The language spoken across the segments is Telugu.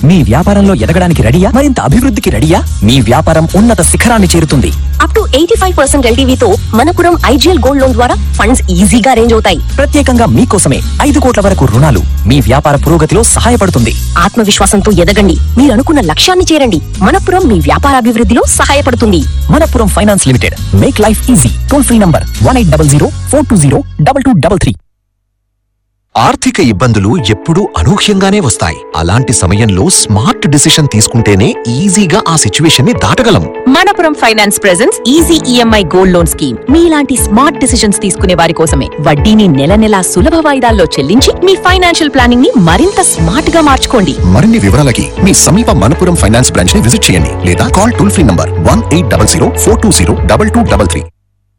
మీ వ్యాపారంలో ఎదగడానికి రెడీయా మరింత అభివృద్ధికి రెడీయా మీ వ్యాపారం ఉన్నత శిఖరాన్ని చేరుతుంది up to eighty five percent ఎల్టీవీతో మనపురం ఐజీఎల్ గోల్డ్ లోన్ ద్వారా ఫండ్స్ ఈజీగా అరేంజ్ అవుతాయి ప్రత్యేకంగా మీకోసమే ఐదు కోట్ల వరకు రుణాలు మీ వ్యాపార పురోగతిలో సహాయపడుతుంది ఆత్మవిశ్వాసంతో ఎదగండి మీరు అనుకున్న లక్ష్యాన్ని చేరండి మనపురం మీ వ్యాపార అభివృద్ధిలో సహాయపడుతుంది Manappuram finance limited make life easy toll free number one eight double zero four two zero double two double three ఆర్థిక ఇబ్బందులు ఎప్పుడూ అనూహ్యంగానే వస్తాయి అలాంటి సమయంలో స్మార్ట్ డిసిషన్ తీసుకుంటేనే ఈజీగా ఆ సిచ్యువేషన్ ని దాటగలం Manappuram finance presents easy EMI gold loan scheme మీలాంటి స్మార్ట్ డిసిషన్స్ తీసుకునే వారి కోసమే వడ్డీని నెల నెలా సులభ వాయిదాల్లో చెల్లించి మీ ఫైనాన్షియల్ ప్లానింగ్ ని మరింత స్మార్ట్ గా మార్చుకోండి మరిన్ని వివరాలకి మీ సమీప మనపురం ఫైనాన్స్ బ్రాంచ్ ని విజిట్ చేయండి లేదా call toll free number one eight double zero four two zero double two double three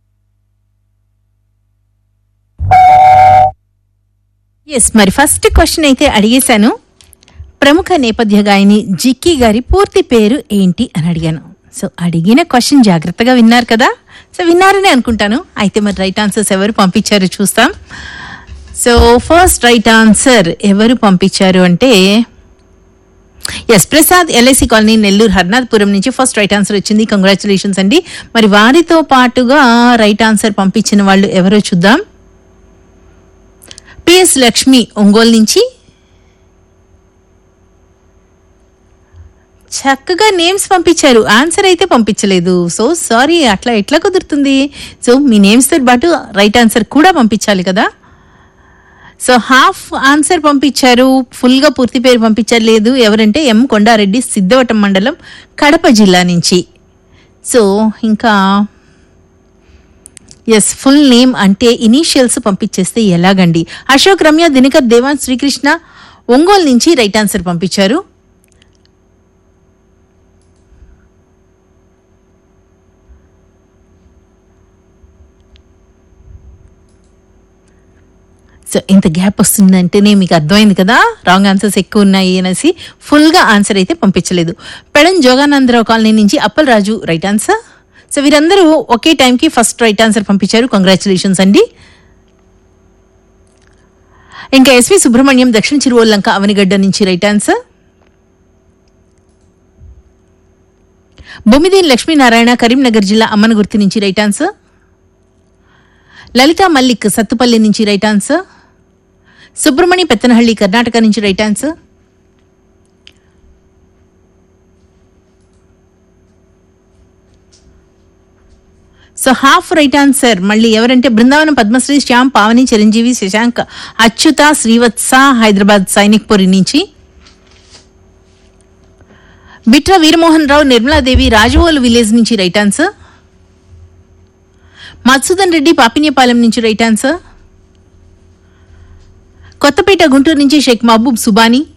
yes మరి ఫస్ట్ క్వశ్చన్ అయితే అడిగేశాను ప్రముఖ నేపథ్య గాయని జిక్కీ గారి పూర్తి పేరు ఏంటి అని అడిగాను సో అడిగిన క్వశ్చన్ జాగ్రత్తగా విన్నారు కదా సో విన్నారని అనుకుంటాను అయితే మరి రైట్ ఆన్సర్స్ ఎవరు పంపించారు చూస్తాం సో ఫస్ట్ రైట్ ఆన్సర్ ఎవరు పంపించారు అంటే S Prasad LIC colony Nellore Harnathpuram నుంచి ఫస్ట్ రైట్ ఆన్సర్ వచ్చింది కంగ్రాచులేషన్స్ అండి మరి వారితో పాటుగా రైట్ ఆన్సర్ పంపించిన వాళ్ళు ఎవరో చూద్దాం పిఎస్ లక్ష్మి ఒంగోలు నుంచి చక్కగా నేమ్స్ పంపించారు ఆన్సర్ అయితే పంపించలేదు సో సారీ అట్లా ఎట్లా కుదురుతుంది సో మీ నేమ్స్తో పాటు రైట్ ఆన్సర్ కూడా పంపించాలి కదా సో హాఫ్ ఆన్సర్ పంపించారు ఫుల్గా పూర్తి పేరు పంపించారు లేదు ఎవరంటే ఎం కొండారెడ్డి సిద్ధవటం మండలం కడప జిల్లా నుంచి సో ఇంకా ఎస్ ఫుల్ నేమ్ అంటే ఇనీషియల్స్ పంపించేస్తే ఎలాగండి అశోక్ రమ్య దినకర్ దేవాన్ శ్రీకృష్ణ ఒంగోలు నుంచి రైట్ ఆన్సర్ పంపించారు సో ఇంత గ్యాప్ వస్తుందంటేనే మీకు అర్థమైంది కదా రాంగ్ ఆన్సర్స్ ఎక్కువ ఉన్నాయి అనేసి ఫుల్గా ఆన్సర్ అయితే పంపించలేదు పెడన్ జోగానందరావు కాలనీ నుంచి Appal Raju right answer so వీరందరూ ఒకే టైంకి ఫస్ట్ రైట్ ఆన్సర్ పంపించారు కంగ్రాచులేషన్స్ అండి ఇంకా ఎస్వి సుబ్రహ్మణ్యం దక్షిణ చిరువల్లంక అవనిగడ్డ నుంచి రైట్ ఆన్సర్ బొమ్మిదేని లక్ష్మీనారాయణ కరీంనగర్ జిల్లా అమ్మనగుర్తి నుంచి రైట్ ఆన్సర్ లలిత మల్లిక్ సత్తుపల్లి నుంచి రైట్ ఆన్సర్ సుబ్రహ్మణ్య పెత్తనహಳ್ಳಿ కర్ణాటక నుంచి right answer so half right answer మళ్ళీ ఎవరంటే బృందావనం పద్మశ్రీ శ్యామ్ పావని చిరంజీవి శశాంక్ అచ్యుత శ్రీవత్స హైదరాబాద్ సైనిక్పురి నుంచి బిట్ర వీరమోహన్ రావు నిర్మలాదేవి రాజవోలు విలేజ్ నుంచి రైట్ ఆన్సర్ మత్సుదన్ రెడ్డి పాపిన్యపాలెం నుంచి రైట్ ఆన్సర్ కొత్తపేట గుంటూరు నుంచి షేక్ మహబూబ్ సుబానీ